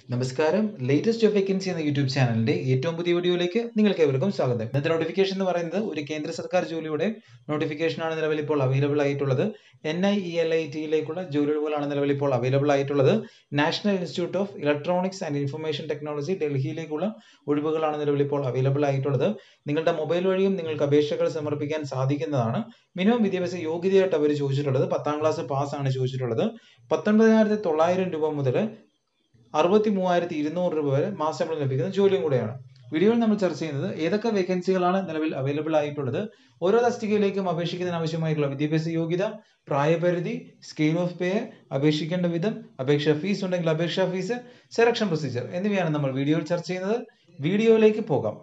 നമസ്കാരം latest job vacancy എന്ന YouTube ചാനലിന്റെ ഏറ്റവും പുതിയ വീഡിയോയിലേക്ക് നിങ്ങൾക്ക് ഏവർക്കും സ്വാഗതം ഇന്നത്തെ നോട്ടിഫിക്കേഷൻ എന്ന് പറയുന്നത് ഒരു കേന്ദ്ര സർക്കാർ ജോലിയുടെ നോട്ടിഫിക്കേഷൻ ആണ് നിലവിൽ ഇപ്പോൾ അവൈലബിൾ ആയിട്ടുള്ളത് N I E L I ടിയിലേക്കുള്ള ജോലികളാണ് നിലവിൽ ഇപ്പോൾ അവൈലബിൾ ആയിട്ടുള്ളത് national institute of electronics and information technology ഡൽഹിയിലേക്കുള്ള ഒഴിവുകളാണ് നിലവിൽ ഇപ്പോൾ അവൈലബിൾ ആയിട്ടുള്ളത് നിങ്ങളുടെ മൊബൈൽ വഴിയും നിങ്ങൾക്ക് അപേക്ഷകൾ സമർപ്പിക്കാൻ സാധിക്കുന്നതാണ് മിനിമം വിദ്യാഭ്യാസ യോഗ്യതയായിട്ട് അവർ ചോദിച്ചിട്ടുള്ളത് പത്താം ക്ലാസ് പാസ് ആണ് ചോദിച്ചിട്ടുള്ളത് പത്തൊൻപതിനായിരത്തി തൊള്ളായിരം രൂപ മുതൽ അറുപത്തി മൂവായിരത്തി ഇരുന്നൂറ് രൂപ വരെ മാസശമ്പളം ലഭിക്കുന്ന ജോലിയും കൂടെയാണ് വീഡിയോയിൽ നമ്മൾ ചർച്ച ചെയ്യുന്നത് ഏതൊക്കെ വേക്കൻസികളാണ് നിലവിൽ അവൈലബിൾ ആയിട്ടുള്ളത് ഓരോ തസ്തികയിലേക്കും അപേക്ഷിക്കുന്നതിന് ആവശ്യമായിട്ടുള്ള വിദ്യാഭ്യാസ യോഗ്യത പ്രായപരിധി സ്കെയിൽ ഓഫ് പേ അപേക്ഷിക്കേണ്ട വിധം അപേക്ഷാ ഫീസ് ഉണ്ടെങ്കിൽ അപേക്ഷാ ഫീസ് സെലക്ഷൻ പ്രൊസീജിയർ എന്നിവയാണ് നമ്മൾ വീഡിയോയിൽ ചർച്ച ചെയ്യുന്നത് വീഡിയോയിലേക്ക് പോകാം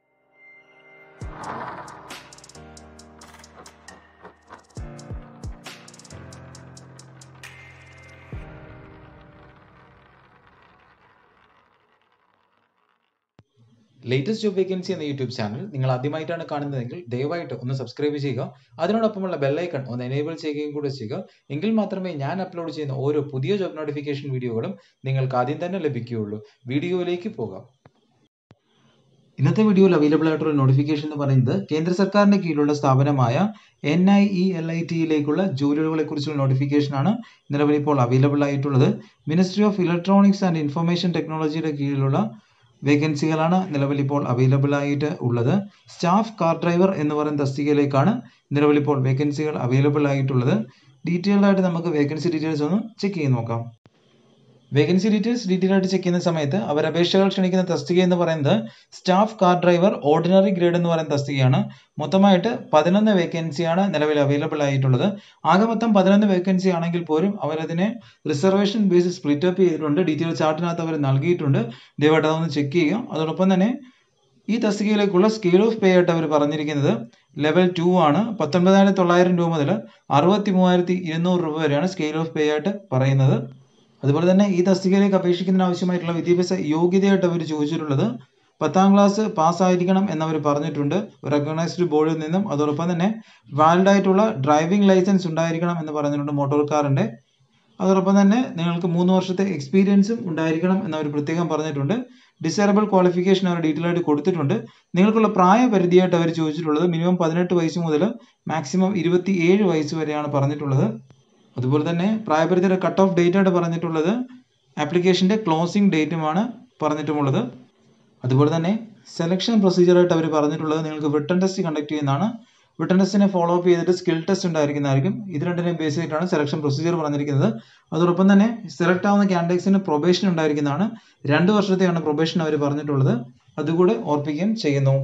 ലേറ്റസ്റ്റ് ജോബ് വേക്കൻസി എന്ന യൂട്യൂബ് ചാനൽ നിങ്ങൾ ആദ്യമായിട്ടാണ് കാണുന്നതെങ്കിൽ ദയവായിട്ട് ഒന്ന് സബ്സ്ക്രൈബ് ചെയ്യുക അതിനോടൊപ്പമുള്ള ബെല്ലൈക്കൺ ഒന്ന് എനേബിൾ ചെയ്യുകയും കൂടെ ചെയ്യുക എങ്കിൽ മാത്രമേ ഞാൻ അപ്ലോഡ് ചെയ്യുന്ന ഓരോ പുതിയ ജോബ് നോട്ടിഫിക്കേഷൻ വീഡിയോകളും നിങ്ങൾക്ക് ആദ്യം തന്നെ ലഭിക്കുകയുള്ളൂ വീഡിയോയിലേക്ക് പോകാം ഇന്നത്തെ വീഡിയോയിൽ അവൈലബിൾ ആയിട്ടുള്ള നോട്ടിഫിക്കേഷൻ എന്ന് പറയുന്നത് കേന്ദ്ര സർക്കാരിന്റെ കീഴിലുള്ള സ്ഥാപനമായ N I E L I ടിയിലേക്കുള്ള ജോലികളെ കുറിച്ചുള്ള നോട്ടിഫിക്കേഷൻ ആണ് നിലവിൽ ഇപ്പോൾ അവൈലബിൾ ആയിട്ടുള്ളത് ministry of electronics and information ടെക്നോളജിയുടെ കീഴിലുള്ള വേക്കൻസികളാണ് നിലവിൽ ഇപ്പോൾ അവൈലബിൾ ആയിട്ട് ഉള്ളത് സ്റ്റാഫ് കാർ ഡ്രൈവർ എന്ന് പറയുന്ന തസ്തികയിലേക്കാണ് നിലവിൽ ഇപ്പോൾ വേക്കൻസികൾ അവൈലബിൾ ആയിട്ടുള്ളത് ഡീറ്റെയിൽഡ് ആയിട്ട് നമുക്ക് വേക്കൻസി ഡീറ്റെയിൽസ് ഒന്ന് ചെക്ക് ചെയ്ത് നോക്കാം വേക്കൻസി ഡീറ്റെയിൽസ് ഡീറ്റെയിൽ ആയിട്ട് ചെക്ക് ചെയ്യുന്ന സമയത്ത് അവർ അപേക്ഷകൾ ക്ഷണിക്കുന്ന തസ്തിക എന്ന് പറയുന്നത് staff car driver ordinary grade എന്ന് പറയുന്ന തസ്തികയാണ് മൊത്തമായിട്ട് പതിനൊന്ന് വേക്കൻസിയാണ് നിലവിൽ അവൈലബിൾ ആയിട്ടുള്ളത് ആകെ മൊത്തം പതിനൊന്ന് വേക്കൻസി ആണെങ്കിൽ പോലും അവരതിനെ റിസർവേഷൻ ബേസിസ് സ്പ്ലിറ്റ് അപ്പ് ചെയ്തിട്ടുണ്ട് ഡീറ്റെയിൽ ചാർട്ടിനകത്ത് അവർ നൽകിയിട്ടുണ്ട് ദയവായിട്ട് അതൊന്ന് ചെക്ക് ചെയ്യുക അതോടൊപ്പം തന്നെ ഈ തസ്തികയിലേക്കുള്ള സ്കെയിൽ ഓഫ് പേ ആയിട്ട് അവർ പറഞ്ഞിരിക്കുന്നത് ലെവൽ ടു ആണ് പത്തൊൻപതിനായിരത്തി തൊള്ളായിരം രൂപ മുതൽ അറുപത്തി മൂവായിരത്തി ഇരുന്നൂറ് രൂപ വരെയാണ് സ്കെയിൽ ഓഫ് പേ ആയിട്ട് പറയുന്നത് അതുപോലെ തന്നെ ഈ തസ്തികയിലേക്ക് അപേക്ഷിക്കുന്നതിന് ആവശ്യമായിട്ടുള്ള വിദ്യാഭ്യാസ യോഗ്യതയായിട്ട് അവർ ചോദിച്ചിട്ടുള്ളത് പത്താം ക്ലാസ് പാസ്സായിരിക്കണം എന്നവർ പറഞ്ഞിട്ടുണ്ട് റെക്കഗ്നൈസ്ഡ് ബോർഡിൽ നിന്നും അതോടൊപ്പം തന്നെ വാലിഡ് ആയിട്ടുള്ള ഡ്രൈവിംഗ് ലൈസൻസ് ഉണ്ടായിരിക്കണം എന്ന് പറഞ്ഞിട്ടുണ്ട് മോട്ടോർ കാറിന്റെ അതോടൊപ്പം തന്നെ നിങ്ങൾക്ക് മൂന്ന് വർഷത്തെ എക്സ്പീരിയൻസും ഉണ്ടായിരിക്കണം എന്നവർ പ്രത്യേകം പറഞ്ഞിട്ടുണ്ട് ഡിസേബിൾ ക്വാളിഫിക്കേഷൻ അവർ ഡീറ്റെയിൽ ആയിട്ട് കൊടുത്തിട്ടുണ്ട് നിങ്ങൾക്കുള്ള പ്രായപരിധിയായിട്ട് അവർ ചോദിച്ചിട്ടുള്ളത് മിനിമം പതിനെട്ട് വയസ്സ് മുതൽ മാക്സിമം ഇരുപത്തി ഏഴ് വയസ്സ് വരെയാണ് പറഞ്ഞിട്ടുള്ളത് അതുപോലെ തന്നെ പ്രായപരിധിയുടെ കട്ട് ഓഫ് ഡേറ്റ് ആയിട്ട് പറഞ്ഞിട്ടുള്ളത് ആപ്ലിക്കേഷൻ്റെ ക്ലോസിംഗ് ഡേറ്റുമാണ് പറഞ്ഞിട്ടുമുള്ളത് അതുപോലെ തന്നെ സെലക്ഷൻ പ്രൊസീജിയറായിട്ട് അവർ പറഞ്ഞിട്ടുള്ളത് നിങ്ങൾക്ക് റിട്ടേൺ ടെസ്റ്റ് കണ്ടക്ട് ചെയ്യുന്നതാണ് റിട്ടേൺ ടെസ്റ്റിനെ ഫോളോ അപ്പ് ചെയ്തിട്ട് സ്കിൽ ടെസ്റ്റ് ഉണ്ടായിരിക്കുന്നതായിരിക്കും ഇത് രണ്ടിനെയും ബേസ് ചെയ്തിട്ടാണ് സെലക്ഷൻ പ്രൊസീജിയർ പറഞ്ഞിരിക്കുന്നത് അതോടൊപ്പം തന്നെ സെലക്ട് ആവുന്ന കാൻഡിഡേറ്റ്സിന് പ്രൊബേഷൻ ഉണ്ടായിരിക്കുന്നതാണ് രണ്ട് വർഷത്തെയാണ് പ്രൊബേഷൻ അവർ പറഞ്ഞിട്ടുള്ളത് അതുകൂടെ ഓർപ്പിക്കുകയും ചെയ്യുന്നു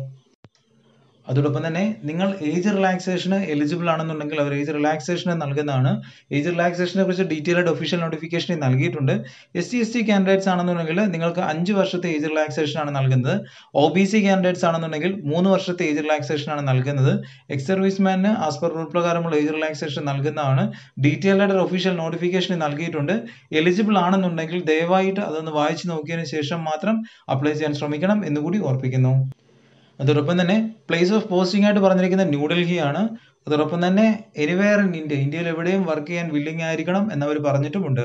അതോടൊപ്പം തന്നെ നിങ്ങൾ ഏജ് റിലാക്സേഷന് എലിജിബിൾ ആണെന്നുണ്ടെങ്കിൽ അവർ ഏജ് റിലാക്സേഷന് നൽകുന്നതാണ് ഏജ് റിലാക്സേഷനെ കുറിച്ച് ഡീറ്റെയിൽ ആയിട്ട് ഒഫീഷ്യൽ നോട്ടിഫിക്കേഷൻ നൽകിയിട്ടുണ്ട് S C S T candidates ആണെന്നുണ്ടെങ്കിൽ നിങ്ങൾക്ക് അഞ്ച് വർഷത്തെ ഏജ് റിലാക്സേഷൻ ആണ് നൽകുന്നത് ഒ ബി സി കാൻഡിഡേറ്റ്സ് ആണെന്നുണ്ടെങ്കിൽ മൂന്ന് വർഷത്തെ ഏജ് റിലാക്സേഷൻ ആണ് നൽകുന്നത് എക്സ് സർവീസ്മാന് ആസ് പെർ റൂൾ പ്രകാരമുള്ള ഏജ് റിലാക്സേഷൻ നൽകുന്നതാണ് ഡീറ്റെയിൽ ആയിട്ട് ഒഫീഷ്യൽ നോട്ടിഫിക്കേഷൻ നൽകിയിട്ടുണ്ട് എലിജിബിൾ ആണെന്നുണ്ടെങ്കിൽ ദയവായിട്ട് അതൊന്ന് വായിച്ചു നോക്കിയതിന് ശേഷം മാത്രം അപ്ലൈ ചെയ്യാൻ ശ്രമിക്കണം എന്നുകൂടി ഓർപ്പിക്കുന്നു അതോടൊപ്പം തന്നെ പ്ലേസ് ഓഫ് പോസ്റ്റിംഗ് ആയിട്ട് പറഞ്ഞിരിക്കുന്നത് ന്യൂഡൽഹിയാണ് അതോടൊപ്പം തന്നെ എനിവെയർ ഇൻ ഇന്ത്യ ഇന്ത്യയിൽ എവിടെയും വർക്ക് ചെയ്യാൻ വില്ലിംഗ് ആയിരിക്കണം എന്നവർ പറഞ്ഞിട്ടുമുണ്ട്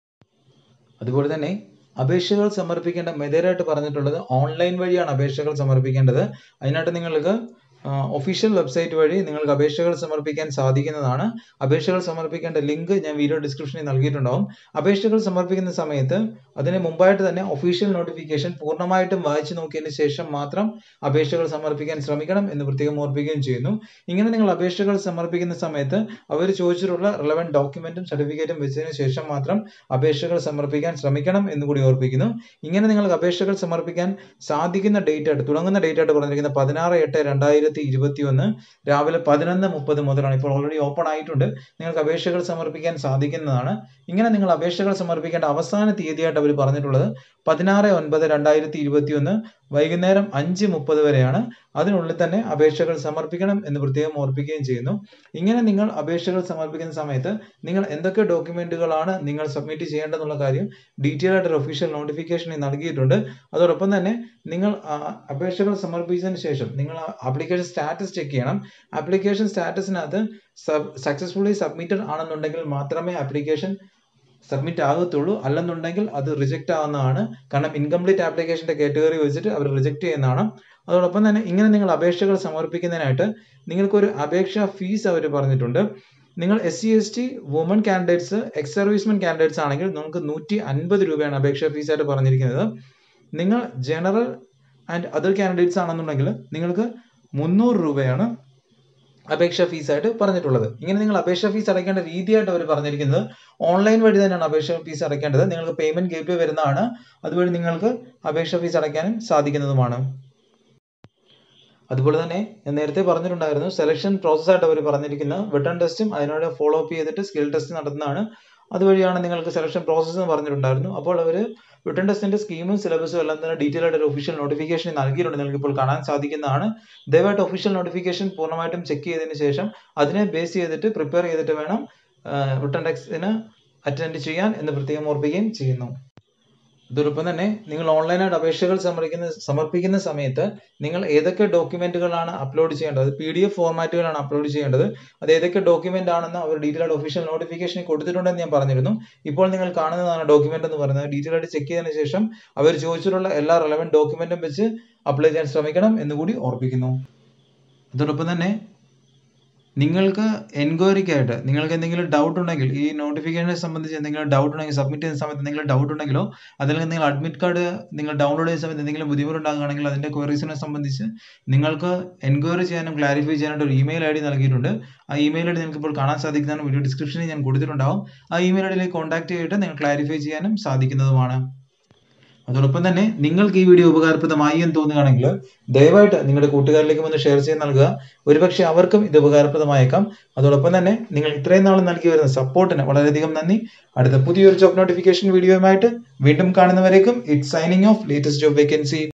അതുപോലെ തന്നെ അപേക്ഷകൾ സമർപ്പിക്കേണ്ട മെതേഡായിട്ട് പറഞ്ഞിട്ടുള്ളത് ഓൺലൈൻ വഴിയാണ് അപേക്ഷകൾ സമർപ്പിക്കേണ്ടത് അതിനായിട്ട് നിങ്ങൾക്ക് ഒഫീഷ്യൽ വെബ്സൈറ്റ് വഴി നിങ്ങൾക്ക് അപേക്ഷകൾ സമർപ്പിക്കാൻ സാധിക്കുന്നതാണ് അപേക്ഷകൾ സമർപ്പിക്കേണ്ട ലിങ്ക് ഞാൻ വീഡിയോ ഡിസ്ക്രിപ്ഷനിൽ നൽകിയിട്ടുണ്ടാവും അപേക്ഷകൾ സമർപ്പിക്കുന്ന സമയത്ത് അതിന് മുമ്പായിട്ട് തന്നെ ഒഫീഷ്യൽ നോട്ടിഫിക്കേഷൻ പൂർണ്ണമായിട്ടും വായിച്ചു നോക്കിയതിന് ശേഷം മാത്രം അപേക്ഷകൾ സമർപ്പിക്കാൻ ശ്രമിക്കണം എന്ന് പ്രത്യേകം ഓർപ്പിക്കുകയും ചെയ്യുന്നു ഇങ്ങനെ നിങ്ങൾ അപേക്ഷകൾ സമർപ്പിക്കുന്ന സമയത്ത് അവർ ചോദിച്ചിട്ടുള്ള റിലവൻറ്റ് ഡോക്യുമെന്റും സർട്ടിഫിക്കറ്റും വെച്ചതിന് ശേഷം മാത്രം അപേക്ഷകൾ സമർപ്പിക്കാൻ ശ്രമിക്കണം എന്ന് കൂടി ഓർപ്പിക്കുന്നു ഇങ്ങനെ നിങ്ങൾക്ക് അപേക്ഷകൾ സമർപ്പിക്കാൻ സാധിക്കുന്ന ഡേറ്റ് ആയിട്ട് തുടങ്ങുന്ന ഡേറ്റ് ആയിട്ട് പറഞ്ഞിരിക്കുന്ന പതിനാറ് എട്ട് രണ്ടായിരത്തി രണ്ടായിരത്തി ഇരുപത്തി ഒന്ന് രാവിലെ പതിനൊന്ന് മുപ്പത് മുതലാണ് ഇപ്പോൾ ഓൾറെഡി ഓപ്പൺ ആയിട്ടുണ്ട് നിങ്ങൾക്ക് അപേക്ഷകൾ സമർപ്പിക്കാൻ സാധിക്കുന്നതാണ് ഇങ്ങനെ നിങ്ങൾ അപേക്ഷകൾ സമർപ്പിക്കേണ്ട അവസാന തീയതിയായിട്ട് അവർ പറഞ്ഞിട്ടുള്ളത് പതിനാറ് ഒൻപത് രണ്ടായിരത്തി ഇരുപത്തി ഒന്ന് വൈകുന്നേരം അഞ്ച് മുപ്പത് വരെയാണ് അതിനുള്ളിൽ തന്നെ അപേക്ഷകൾ സമർപ്പിക്കണം എന്ന് പ്രത്യേകം ഓർപ്പിക്കുകയും ചെയ്യുന്നു ഇങ്ങനെ നിങ്ങൾ അപേക്ഷകൾ സമർപ്പിക്കുന്ന സമയത്ത് നിങ്ങൾ എന്തൊക്കെ ഡോക്യുമെന്റുകളാണ് നിങ്ങൾ സബ്മിറ്റ് ചെയ്യേണ്ടതെന്നുള്ള കാര്യം ഡീറ്റെയിൽ ആയിട്ട് ഒഫീഷ്യൽ നോട്ടിഫിക്കേഷൻ നൽകിയിട്ടുണ്ട് അതോടൊപ്പം തന്നെ നിങ്ങൾ അപേക്ഷകൾ സമർപ്പിച്ചതിന് ശേഷം നിങ്ങൾ ആപ്ലിക്കേഷൻ സ്റ്റാറ്റസ് ചെക്ക് ചെയ്യണം ആപ്ലിക്കേഷൻ സ്റ്റാറ്റസിനകത്ത് സക്സസ്ഫുള്ളി സബ്മിറ്റഡ് ആണെന്നുണ്ടെങ്കിൽ മാത്രമേ ആപ്ലിക്കേഷൻ സബ്മിറ്റ് ആകത്തുള്ളൂ അല്ലെന്നുണ്ടെങ്കിൽ അത് റിജക്റ്റ് ആവുന്നതാണ് കാരണം ഇൻകംപ്ലീറ്റ് ആപ്ലിക്കേഷന്റെ കാറ്റഗറി വെച്ചിട്ട് അവർ റിജക്റ്റ് ചെയ്യുന്നതാണ് അതോടൊപ്പം തന്നെ ഇങ്ങനെ നിങ്ങൾ അപേക്ഷകൾ സമർപ്പിക്കുന്നതിനായിട്ട് നിങ്ങൾക്കൊരു അപേക്ഷാ ഫീസ് അവർ പറഞ്ഞിട്ടുണ്ട് നിങ്ങൾ S C S T women candidates ex servicemen candidates ആണെങ്കിൽ നിങ്ങൾക്ക് നൂറ്റി അൻപത് രൂപയാണ് അപേക്ഷാ ഫീസ് ആയിട്ട് പറഞ്ഞിരിക്കുന്നത് നിങ്ങൾ ജനറൽ ആൻഡ് അതർ കാൻഡിഡേറ്റ്സ് ആണെന്നുണ്ടെങ്കിൽ നിങ്ങൾക്ക് മുന്നൂറ് രൂപയാണ് അപേക്ഷാ ഫീസ് ആയിട്ട് പറഞ്ഞിട്ടുള്ളത് ഇങ്ങനെ നിങ്ങൾ അപേക്ഷാ ഫീസ് അടയ്ക്കേണ്ട രീതിയായിട്ട് അവർ പറഞ്ഞിരിക്കുന്നത് ഓൺലൈൻ വഴി തന്നെയാണ് അപേക്ഷാ ഫീസ് അടയ്ക്കേണ്ടത് നിങ്ങൾക്ക് പേയ്മെന്റ് ഗേറ്റ് വേ വരുന്നതാണ് അതുവഴി നിങ്ങൾക്ക് അപേക്ഷാ ഫീസ് അടയ്ക്കാനും സാധിക്കുന്നതുമാണ് അതുപോലെ തന്നെ ഞാൻ നേരത്തെ പറഞ്ഞിട്ടുണ്ടായിരുന്നു സെലക്ഷൻ പ്രോസസ്സായിട്ട് അവർ പറഞ്ഞിരിക്കുന്നത് റിട്ടേൺ ടെസ്റ്റും അതിനോട് ഫോളോ അപ്പ് ചെയ്തിട്ട് സ്കിൽ ടെസ്റ്റ് നടത്തുന്നതാണ് അതുവഴിയാണ് നിങ്ങൾക്ക് സെലക്ഷൻ പ്രോസസ്സ് എന്ന് പറഞ്ഞിട്ടുണ്ടായിരുന്നു അപ്പോൾ അവർ റിട്ടേൺ ടെസ്റ്റിന്റെ സ്കീമും സിലബസും എല്ലാം തന്നെ ഡീറ്റെയിൽ ആയിട്ട് ഒരു ഒഫീഷ്യൽ നോട്ടിഫിക്കേഷൻ നൽകിയിട്ടുണ്ട് നിങ്ങൾക്ക് ഇപ്പോൾ കാണാൻ സാധിക്കുന്നതാണ് ദയവായിട്ട് ഒഫീഷ്യൽ നോട്ടിഫിക്കേഷൻ പൂർണ്ണമായിട്ടും ചെക്ക് ചെയ്തതിന് ശേഷം അതിനെ ബേസ് ചെയ്തിട്ട് പ്രിപ്പയർ ചെയ്തിട്ട് വേണം റിട്ടേൺ ടെസ്റ്റിന് അറ്റൻഡ് ചെയ്യാൻ എന്ന് പ്രത്യേകം ഓർപ്പിക്കുകയും ചെയ്യുന്നു ഇതോടൊപ്പം തന്നെ നിങ്ങൾ ഓൺലൈനായിട്ട് അപേക്ഷകൾ സമർപ്പിക്കുന്ന സമർപ്പിക്കുന്ന സമയത്ത് നിങ്ങൾ ഏതൊക്കെ ഡോക്യുമെന്റുകളാണ് അപ്ലോഡ് ചെയ്യേണ്ടത് പി ഡി എഫ് ഫോർമാറ്റുകളാണ് അപ്ലോഡ് ചെയ്യേണ്ടത് അത് ഏതൊക്കെ ഡോക്യുമെന്റ് ആണെന്ന് അവർ ഡീറ്റെയിൽ ആയിട്ട് ഒഫീഷ്യൽ നോട്ടിഫിക്കേഷൻ കൊടുത്തിട്ടുണ്ടെന്ന് ഞാൻ പറഞ്ഞിരുന്നു ഇപ്പോൾ നിങ്ങൾ കാണുന്നതാണ് ഡോക്യുമെന്റ് എന്ന് പറയുന്നത് ഡീറ്റെയിൽ ആയിട്ട് ചെക്ക് ചെയ്തതിനു ശേഷം അവർ ചോദിച്ചിട്ടുള്ള എല്ലാ റെലവെന്റ് ഡോക്യുമെന്റും വെച്ച് അപ്ലൈ ചെയ്യാൻ ശ്രമിക്കണം എന്നുകൂടി ഓർപ്പിക്കുന്നു അതോടൊപ്പം തന്നെ നിങ്ങൾക്ക് എൻക്വയറിക്കായിട്ട് നിങ്ങൾക്ക് എന്തെങ്കിലും ഡൗട്ട് ഉണ്ടെങ്കിൽ ഈ നോട്ടിഫിക്കേഷനെ സംബന്ധിച്ച് എന്തെങ്കിലും ഡൗട്ട് ഉണ്ടെങ്കിൽ സബ്മിറ്റ് ചെയ്യുന്ന സമയത്ത് എന്തെങ്കിലും ഡൗട്ട് ഉണ്ടെങ്കിലോ അല്ലെങ്കിൽ നിങ്ങൾ അഡ്മിറ്റ് കാർഡ് നിങ്ങൾ ഡൗൺലോഡ് ചെയ്യുന്ന സമയത്ത് എന്തെങ്കിലും ബുദ്ധിമുട്ടുണ്ടാകുകയാണെങ്കിൽ അതിന്റെ ക്വയറീസിനെ സംബന്ധിച്ച് നിങ്ങൾക്ക് എൻക്വയറി ചെയ്യാനും ക്ലാരിഫൈ ചെയ്യാനായിട്ട് ഒരു ഇമെയിൽ ഐ ഡി നൽകിയിട്ടുണ്ട് ആ ഇമെയിൽ ഐ ഡി നിങ്ങൾക്ക് ഇപ്പോൾ കാണാൻ സാധിക്കുന്നതാണ് വീഡിയോ ഡിസ്ക്രിപ്ഷനിൽ ഞാൻ കൊടുത്തിട്ടുണ്ടാവും ആ ഇമെയിൽ ഐ ഡിയിലേക്ക് കോൺടാക്ട് ചെയ്തിട്ട് നിങ്ങൾ ക്ലാരിഫൈ ചെയ്യാനും സാധിക്കുന്നതുമാണ് അതോടൊപ്പം തന്നെ നിങ്ങൾക്ക് ഈ വീഡിയോ ഉപകാരപ്രദമായി എന്ന് തോന്നുകയാണെങ്കിൽ ദയവായിട്ട് നിങ്ങളുടെ കൂട്ടുകാരിലേക്ക് ഒന്ന് ഷെയർ ചെയ്ത് നൽകുക ഒരുപക്ഷെ അവർക്കും ഇത് ഉപകാരപ്രദമായേക്കാം അതോടൊപ്പം തന്നെ നിങ്ങൾ ഇത്രയും നാൾ നൽകി വരുന്ന സപ്പോർട്ടിന് വളരെയധികം നന്ദി അടുത്ത പുതിയൊരു ജോബ് നോട്ടിഫിക്കേഷൻ വീഡിയോയുമായിട്ട് വീണ്ടും കാണുന്നവരേക്കും it signing off latest job vacancy